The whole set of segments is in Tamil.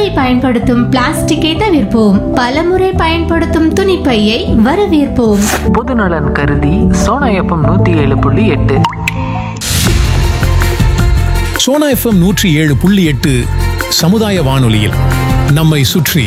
ஒருமுறை பயன்படுத்தும் பிளாஸ்டிக்கை தவிர்ப்போம் பலமுறை பயன்படுத்தும் துணிப்பையை வரவேற்போம் பொதுநலன் கருதி சோனா எஃப்எம் நூற்றி ஏழு புள்ளி எட்டு சோனா எஃப்எம் நூற்றி ஏழு புள்ளி எட்டு சமுதாய வானொலியில் நம்மை சுற்றி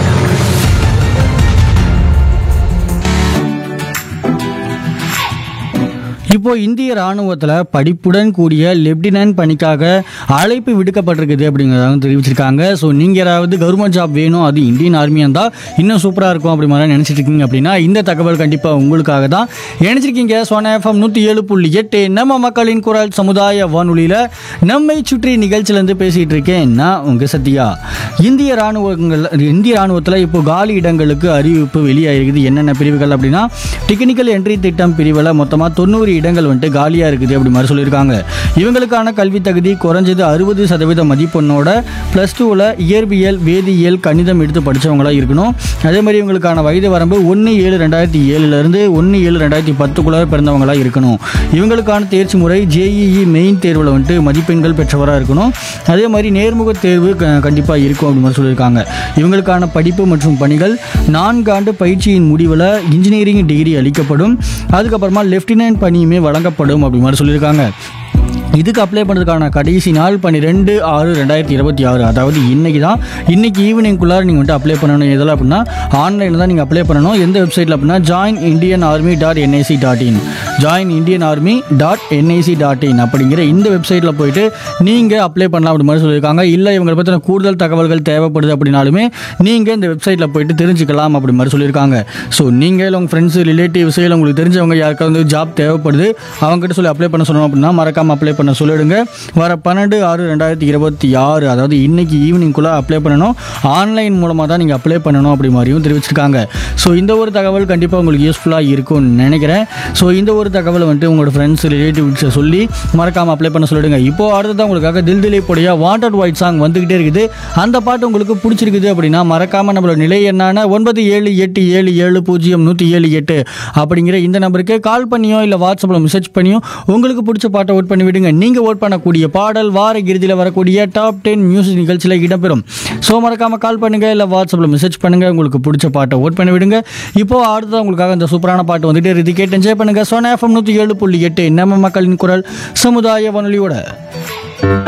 இப்போ இந்திய ராணுவத்தில் படிப்புடன் கூடிய லெப்டினன்ட் பணிக்காக அழைப்பு விடுக்கப்பட்டிருக்குது அப்படிங்கிறத வந்து தெரிவிச்சிருக்காங்க ஸோ நீங்கள் யாராவது கவர்மெண்ட் ஜாப் வேணும் அது இந்தியன் ஆர்மியாக இருந்தால் இன்னும் சூப்பராக இருக்கும் அப்படி மாதிரி நினச்சிட்டு இருக்கீங்க அப்படின்னா இந்த தகவல் கண்டிப்பாக உங்களுக்காக தான் நினச்சிருக்கீங்க சோனா எஃப்எம் நூற்றி ஏழு புள்ளி எட்டு நம்ம மக்களின் குரல் சமுதாய வானொலியில் நம்மை சுற்றி நிகழ்ச்சியிலேருந்து பேசிகிட்டு இருக்கேன் நான் உங்கள் சத்யா இந்திய ராணுவங்கள் இந்திய ராணுவத்தில் இப்போ காலி இடங்களுக்கு அறிவிப்பு வெளியாகிருக்குது என்னென்ன பிரிவுகள் அப்படின்னா டெக்னிக்கல் என்ட்ரி திட்டம் பிரிவில் மொத்தமாக தொண்ணூறு இடங்கள் வந்துட்டு காலியாக இருக்குது அப்படி மாதிரி சொல்லியிருக்காங்க இவங்களுக்கான கல்வி தகுதி குறைஞ்சது அறுபது சதவீத மதிப்பெண்ணோட ப்ளஸ் டூவில் இயற்பியல் வேதியியல் கணிதம் எடுத்து படித்தவங்களா இருக்கணும் அதே மாதிரி இவங்களுக்கான வயது வரம்பு ஒன்று ஏழு ரெண்டாயிரத்தி ஏழுலேருந்து ஒன்று ஏழு ரெண்டாயிரத்தி பத்துக்குள்ளே பிறந்தவங்களா இருக்கணும் இவங்களுக்கான தேர்ச்சி முறை ஜேஇஇ மெயின் தேர்வில் வந்துட்டு மதிப்பெண்கள் பெற்றவராக இருக்கணும் அதே மாதிரி நேர்முக தேர்வு கண்டிப்பாக இருக்கும் அப்படி மாதிரி சொல்லியிருக்காங்க இவங்களுக்கான படிப்பு மற்றும் பணிகள் நான்காண்டு பயிற்சியின் முடிவில் இன்ஜினியரிங் டிகிரி அளிக்கப்படும் அதுக்கப்புறமா லெஃப்டினன்ட் பணியுமே வழங்கப்படும் அப்படி மாதிரி சொல்லியிருக்காங்க இதுக்கு அப்ளை பண்ணுறதுக்கான கடைசி நாள் பன்னிரெண்டு ஆறு ரெண்டாயிரத்தி இருபத்தி ஆறு அதாவது இன்னைக்கு தான் இன்னைக்கு ஈவினிங்குள்ளார நீங்கள் வந்துட்டு அப்ளை பண்ணணும் எதில் அப்படின்னா ஆன்லைனில் தான் நீங்கள் அப்ளை பண்ணணும் எந்த வெப்சைட்டில் அப்படின்னா join Indian army dot NIC dot in join Indian army dot NIC dot in அப்படிங்கிற இந்த வெப்சைட்டில் போயிட்டு நீங்கள் அப்ளை பண்ணலாம் அப்படி மாதிரி சொல்லியிருக்காங்க இல்லை இவங்களை பற்றின கூடுதல் தகவல்கள் தேவைப்படுது அப்படின்னாலுமே நீங்கள் இந்த வெப்சைட்டில் போயிட்டு தெரிஞ்சுக்கலாம் அப்படி மாதிரி சொல்லியிருக்காங்க ஸோ நீங்கள் இல்லை உங்கள் ஃப்ரெண்ட்ஸு ரிலேட்டிவ்ஸு இல்லை உங்களுக்கு தெரிஞ்சவங்க யாருக்காவது வந்து ஜாப் தேவைப்படுது அவங்ககிட்ட சொல்லி அப்ளை பண்ண சொல்லணும் அப்படின்னா மறக்காமல் அப்ளை பண்ண சொல்லிடுங்க வர பன்னெண்டு ஆறு ரெண்டாயிரத்தி இருபத்தி ஆறு அதாவது இன்னைக்கு ஈவினிங்குள்ளே அப்ளை பண்ணணும் ஆன்லைன் மூலமாக தான் நீங்கள் அப்ளை பண்ணணும் அப்படி மாதிரியும் தெரிவிச்சிருக்காங்க ஸோ இந்த ஒரு தகவல் கண்டிப்பாக உங்களுக்கு யூஸ்ஃபுல்லாக இருக்கும்னு நினைக்கிறேன் ஸோ இந்த ஒரு தகவலை வந்துட்டு உங்களோட ஃப்ரெண்ட்ஸ் ரிலேட்டிவ்ஸை சொல்லி மறக்காமல் அப்ளை பண்ண சொல்லிடுங்க இப்போ அடுத்ததான் உங்களுக்காக தில் திலீப் உடைய வாண்டட் ஒயிட் சாங் வந்துக்கிட்டே இருக்குது அந்த பாட்டு உங்களுக்கு பிடிச்சிருக்குது அப்படின்னா மறக்காமல் நம்மளோட நிலை என்னான ஒன்பது ஏழு எட்டு ஏழு ஏழு பூஜ்ஜியம் நூற்றி ஏழு எட்டு அப்படிங்கிற இந்த நம்பருக்கு கால் பண்ணியோ இல்லை வாட்ஸ்அப்பில் மெசேஜ் பண்ணியோ உங்களுக்கு பிடிச்ச பாட்டை ஓட் பண்ணி விடுங்க நீங்கள் ஓட் பண்ணக்கூடிய பாடல் வார இறுதியில் வரக்கூடிய டாப் டென் மியூசிக் நிகழ்ச்சியில் இடம்பெறும் ஸோ மறக்காமல் கால் பண்ணுங்கள் இல்லை வாட்ஸ்அப்பில் மெசேஜ் பண்ணுங்கள் உங்களுக்கு பிடிச்ச பாட்டை ஓட் பண்ணி விடுங்க இப்போ அடுத்ததான் உங்களுக்காக இந்த சூப்பரான பாட்டு வந்துட்டு இருக்கு கேட்டு என்ஜாய் பண்ணுங்கள் சோனா எஃப்எம் நூற்றி ஏழு புள்ளி எட்டு நம்ம மக்களின் குரல் சமுதாய வானொலியோட